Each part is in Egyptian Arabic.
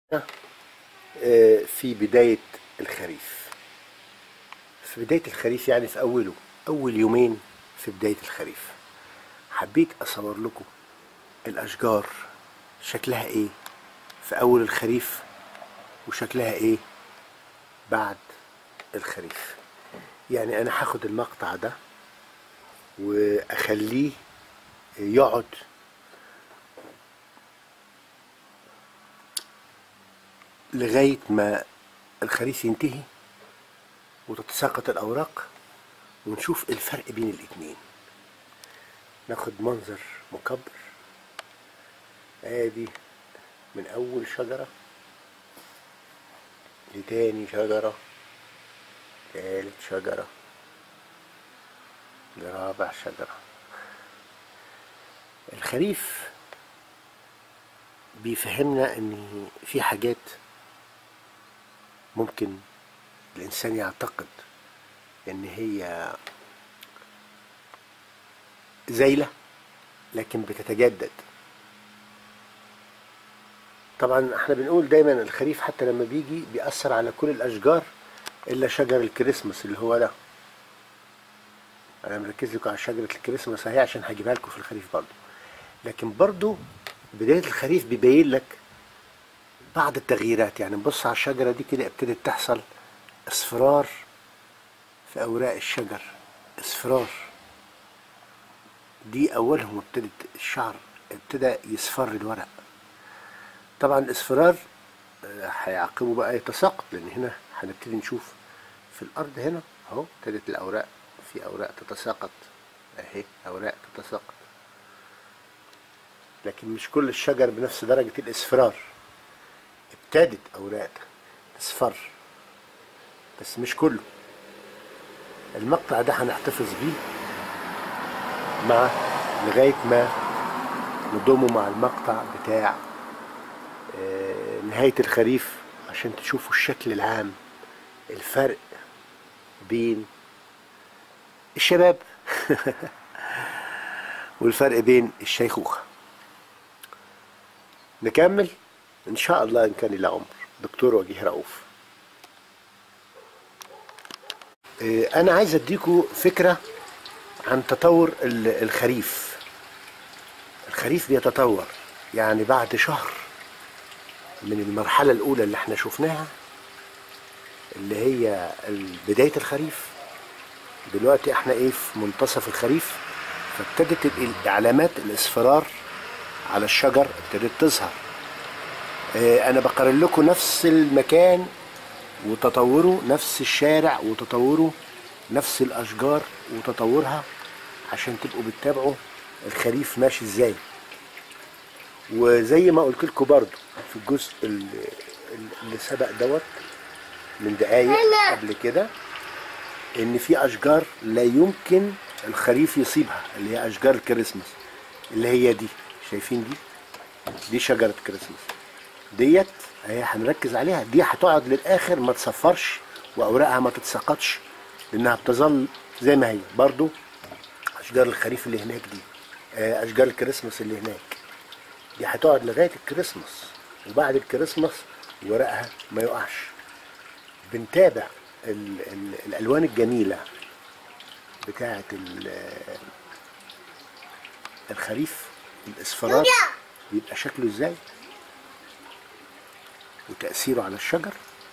آه، في بداية الخريف في بداية الخريف يعني في أوله أول يومين في بداية الخريف حبيت أصور لكم الأشجار شكلها إيه في أول الخريف وشكلها إيه بعد الخريف يعني أنا هاخد المقطع ده وأخليه يقعد لغاية ما الخريف ينتهي وتتساقط الأوراق ونشوف الفرق بين الاتنين ناخد منظر مكبر ادي من اول شجرة لتاني شجرة تالت شجرة لرابع شجرة الخريف بيفهمنا ان في حاجات ممكن الانسان يعتقد ان هي زايله لكن بتتجدد طبعا احنا بنقول دايما الخريف حتى لما بيجي بيأثر على كل الاشجار الا شجر الكريسماس اللي هو ده انا مركز لكم على شجره الكريسماس اهي عشان هجيبها لكم في الخريف برضو لكن برضو بدايه الخريف بيبين لك بعض التغييرات يعني نبص على الشجره دي كده ابتدت تحصل اصفرار في اوراق الشجر اصفرار دي اولهم ابتدت الشعر ابتدى يصفر الورق طبعا الاصفرار آه، هيعقبه بقى يتساقط لان هنا هنبتدي نشوف في الارض هنا اهو ابتدت الاوراق في اوراق تتساقط اهي اوراق تتساقط لكن مش كل الشجر بنفس درجة الاصفرار ابتدت اوراق تصفر بس مش كله المقطع ده هنحتفظ بيه مع لغاية ما نضمه مع المقطع بتاع آه، نهاية الخريف عشان تشوفوا الشكل العام الفرق بين الشباب والفرق بين الشيخوخة نكمل ان شاء الله ان كان لي عمر دكتور وجيه رؤوف آه، انا عايز اديكم فكرة عن تطور ال- الخريف الخريف بيتطور يعني بعد شهر من المرحلة الأولى اللي احنا شفناها اللي هي ال- بداية الخريف دلوقتي احنا ايه في منتصف الخريف فابتدت ال- علامات الاصفرار على الشجر ابتدت تظهر اه انا بقارن لكم نفس المكان وتطوره نفس الشارع وتطوره نفس الاشجار وتطورها عشان تبقوا بتتابعوا الخريف ماشي ازاي وزي ما قلت لكم برضو في الجزء اللي, اللي سبق دوت من دقايق قبل كده ان في اشجار لا يمكن الخريف يصيبها اللي هي اشجار الكريسماس اللي هي دي شايفين دي دي شجره كريسماس ديت اهي هنركز عليها دي هتقعد للاخر ما تصفرش واوراقها ما تتساقطش لانها بتظل زي ما هي برضو اشجار الخريف اللي هناك دي آه، اشجار الكريسماس اللي هناك دي هتقعد لغايه الكريسماس وبعد الكريسماس ورقها ما يقعش بنتابع ال ال الالوان الجميله بتاعه ال- الخريف الاصفرار بيبقى شكله ازاي وتاثيره على الشجر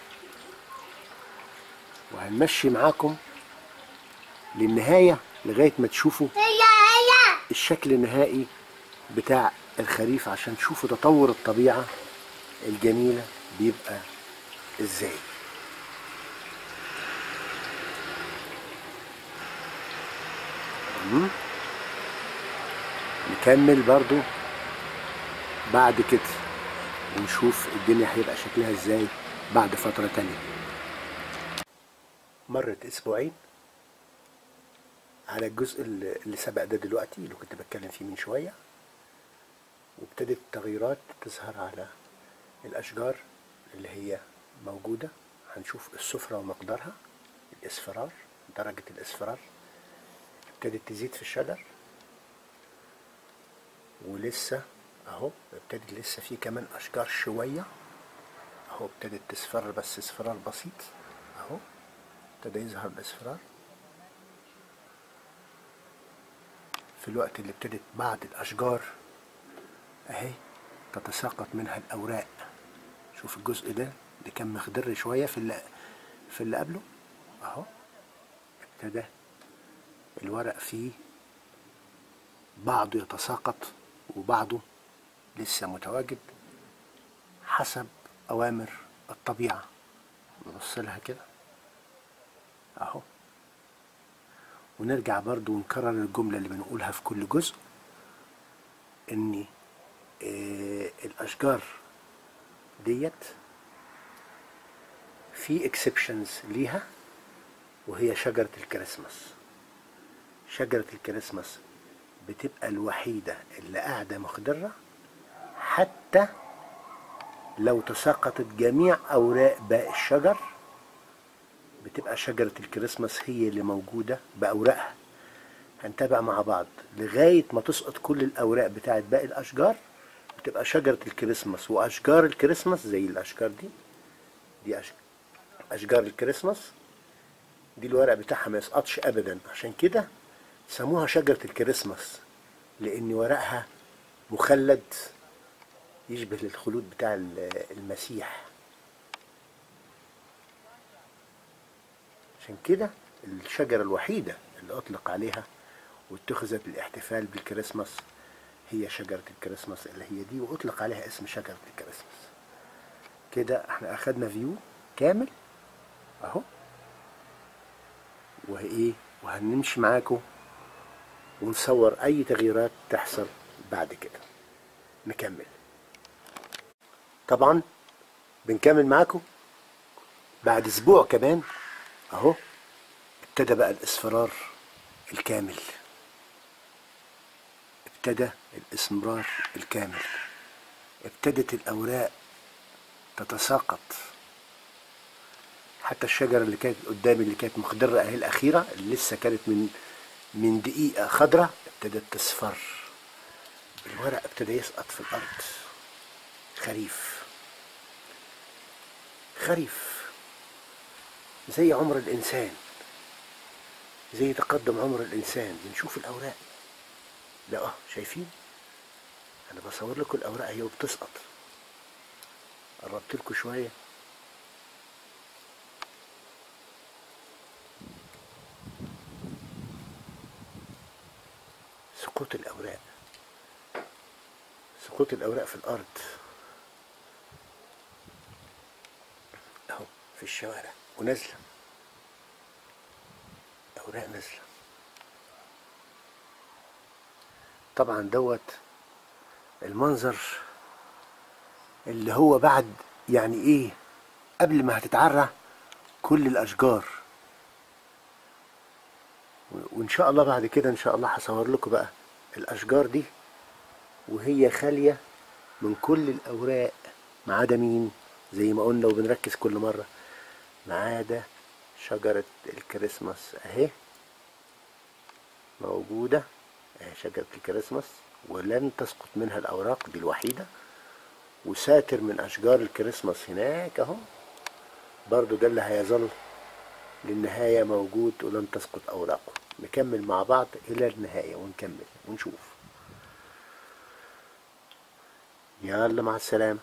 وهنمشي معاكم للنهايه لغايه ما تشوفوا الشكل النهائي بتاع الخريف عشان تشوفوا تطور الطبيعة الجميلة بيبقى ازاي مم. نكمل برضو بعد كده ونشوف الدنيا هيبقى شكلها ازاي بعد فترة تانية مرت اسبوعين على الجزء اللي اللي سبق ده دلوقتي اللي كنت بتكلم فيه من شوية وابتدت التغييرات تظهر على الأشجار اللي هي موجودة هنشوف السفرة ومقدارها الإصفرار درجة الإصفرار ابتدت تزيد في الشجر ولسه أهو ابتدت لسه في كمان أشجار شوية اهو ابتدت تصفر بس اصفرار بسيط اهو ابتدى يظهر الاصفرار في الوقت اللي ابتدت بعض الاشجار اهي تتساقط منها الاوراق شوف الجزء ده اللي كان مخضر شويه في اللي في اللي قبله اهو ابتدى الورق فيه بعضه يتساقط وبعضه لسه متواجد حسب أوامر الطبيعة نبص لها كده أهو ونرجع برضو ونكرر الجملة اللي بنقولها في كل جزء إن آه الأشجار ديت في اكسبشنز ليها وهي شجرة الكريسماس شجرة الكريسماس بتبقى الوحيدة اللي قاعدة مخضرة حتى لو تساقطت جميع أوراق باقي الشجر بتبقى شجرة الكريسماس هي اللي موجودة بأوراقها هنتابع مع بعض لغاية ما تسقط كل الأوراق بتاعت باقي الأشجار بتبقى شجرة الكريسماس وأشجار الكريسماس زي الأشجار دي دي أشجار الكريسماس دي الورق بتاعها ما يسقطش أبدا عشان كده سموها شجرة الكريسماس لأن ورقها مخلد يشبه الخلود بتاع المسيح عشان كده الشجرة الوحيدة اللي أطلق عليها واتخذت الاحتفال بالكريسماس هي شجرة الكريسماس اللي هي دي وأطلق عليها اسم شجرة الكريسماس كده احنا أخدنا فيو كامل أهو وإيه وهنمشي معاكم ونصور أي تغييرات تحصل بعد كده نكمل طبعا بنكمل معاكم بعد اسبوع كمان اهو ابتدى بقى الاصفرار الكامل ابتدى الاسمرار الكامل ابتدت الاوراق تتساقط حتى الشجرة اللي كانت قدامي اللي كانت مخضرة اهي الأخيرة اللي لسه كانت من من دقيقة خضرة ابتدت تصفر الورق ابتدى يسقط في الأرض خريف خريف زي عمر الإنسان زي تقدم عمر الإنسان بنشوف الأوراق لا اه شايفين أنا بصور لكم الأوراق هي وبتسقط قربت لكم شوية سقوط الأوراق سقوط الأوراق في الأرض أهو في الشوارع ونازلة أوراق نازلة طبعا دوت المنظر اللي هو بعد يعني ايه قبل ما هتتعرى كل الاشجار وان شاء الله بعد كده ان شاء الله هصور لكم بقى الاشجار دي وهي خاليه من كل الاوراق ما عدا مين زي ما قلنا وبنركز كل مره ما عدا شجره الكريسماس اهي موجوده اهي شجره الكريسماس ولن تسقط منها الاوراق دي الوحيده وساتر من اشجار الكريسماس هناك اهو برضو ده اللي هيظل للنهاية موجود ولن تسقط أوراقه نكمل مع بعض إلى النهاية ونكمل ونشوف يلا مع السلامة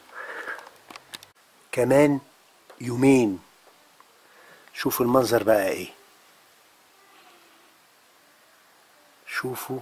كمان يومين شوفوا المنظر بقى ايه شوفوا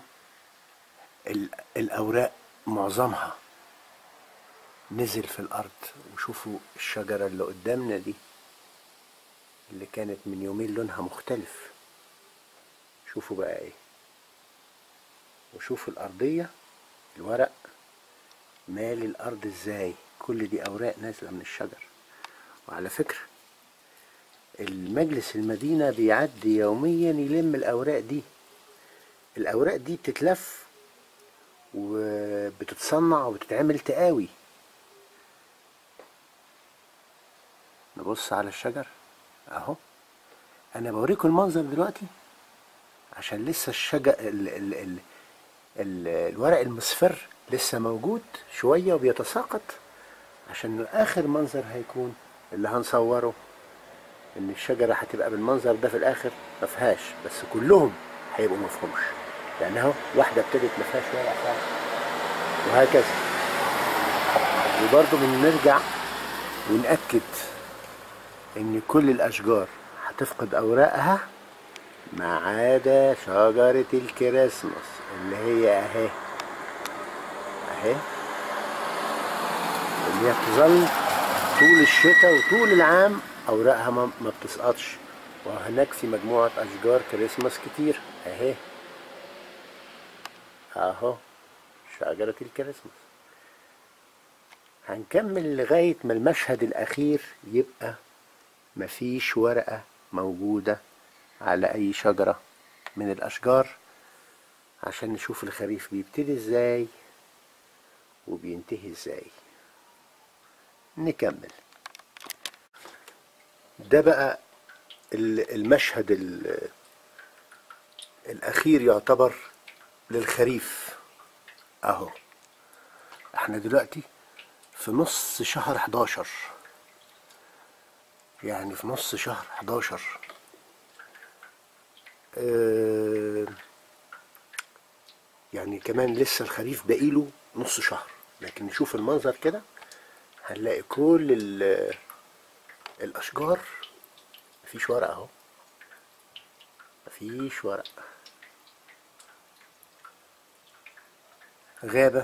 الأوراق معظمها نزل في الأرض وشوفوا الشجرة اللي قدامنا دي اللي كانت من يومين لونها مختلف شوفوا بقى ايه وشوفوا الأرضية الورق مالي الأرض ازاي كل دي أوراق نازلة من الشجر وعلى فكرة المجلس المدينة بيعدي يوميا يلم الأوراق دي الأوراق دي بتتلف وبتتصنع وبتتعمل تقاوي نبص على الشجر اهو انا بوريكم المنظر دلوقتي عشان لسه الشجر ال ال ال ال الورق المصفر لسه موجود شوية وبيتساقط عشان اخر منظر هيكون اللي هنصوره ان الشجره هتبقى بالمنظر ده في الاخر ما فيهاش بس كلهم هيبقوا مفهومش يعني اهو واحده ابتدت ما فيهاش ورق خالص وهكذا وبرضه بنرجع ونأكد ان كل الاشجار هتفقد اوراقها ما عدا شجرة الكريسماس اللي هي اهي اهي اللي هي بتظل طول الشتاء وطول العام اوراقها ما ما بتسقطش وهناك في مجموعة اشجار كريسماس كتير اهي اهو شجرة الكريسماس هنكمل لغاية ما المشهد الأخير يبقى مفيش ورقة موجودة على أي شجرة من الأشجار عشان نشوف الخريف بيبتدي ازاي وبينتهي ازاي نكمل ده بقى ال- المشهد ال- الأخير يعتبر للخريف أهو احنا دلوقتي في نص شهر 11 يعني في نص شهر 11 آه، يعني كمان لسه الخريف باقيله نص شهر لكن نشوف المنظر كده هنلاقي كل ال- الاشجار مفيش ورق اهو مفيش ورق غابة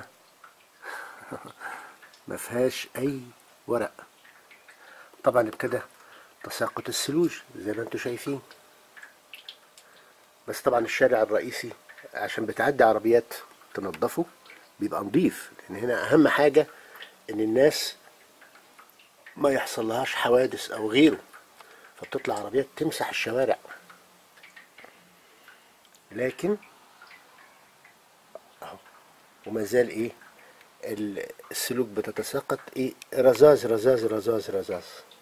ما فيهاش اي ورق طبعا ابتدى تساقط الثلوج زي ما انتم شايفين بس طبعا الشارع الرئيسي عشان بتعدي عربيات تنظفه بيبقى نظيف لان هنا اهم حاجة ان الناس ما يحصل لهاش حوادث او غيره فبتطلع عربيات تمسح الشوارع لكن اهو وما زال ايه ال- السلوك بتتساقط ايه رذاذ رذاذ رذاذ رذاذ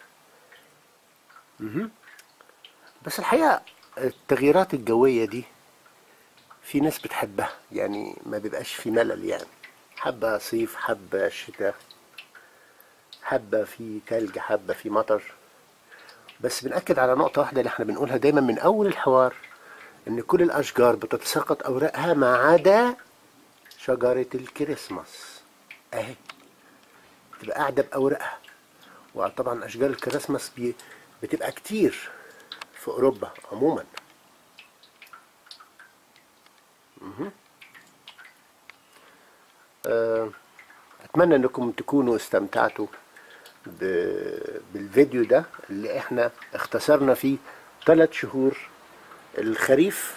مهم. بس الحقيقة التغييرات الجوية دي في ناس بتحبها يعني ما بيبقاش في ملل يعني حبة صيف حبة شتاء حبة في تلج حبة في مطر بس بنأكد على نقطة واحدة اللي احنا بنقولها دايما من أول الحوار إن كل الأشجار بتتساقط أوراقها ما عدا شجرة الكريسماس أهي تبقى قاعدة بأوراقها وطبعا أشجار الكريسماس بي بتبقى كتير في أوروبا عموما مهم. آه، أتمنى أنكم تكونوا استمتعتوا ب- بالفيديو ده اللي احنا اختصرنا فيه ثلاث شهور الخريف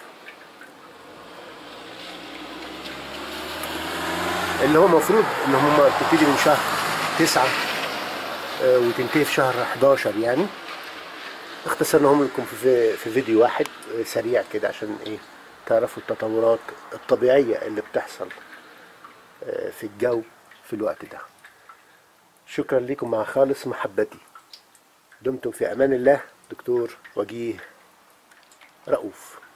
اللي هو المفروض ان هم تبتدي من شهر تسعة آه، وتنتهي في شهر 11 يعني اختصرناهم لكم في في فيديو واحد آه، سريع كده عشان ايه تعرفوا التطورات الطبيعية اللي بتحصل آه، في الجو في الوقت ده شكرا لكم مع خالص محبتي دمتم في امان الله دكتور وجيه رؤوف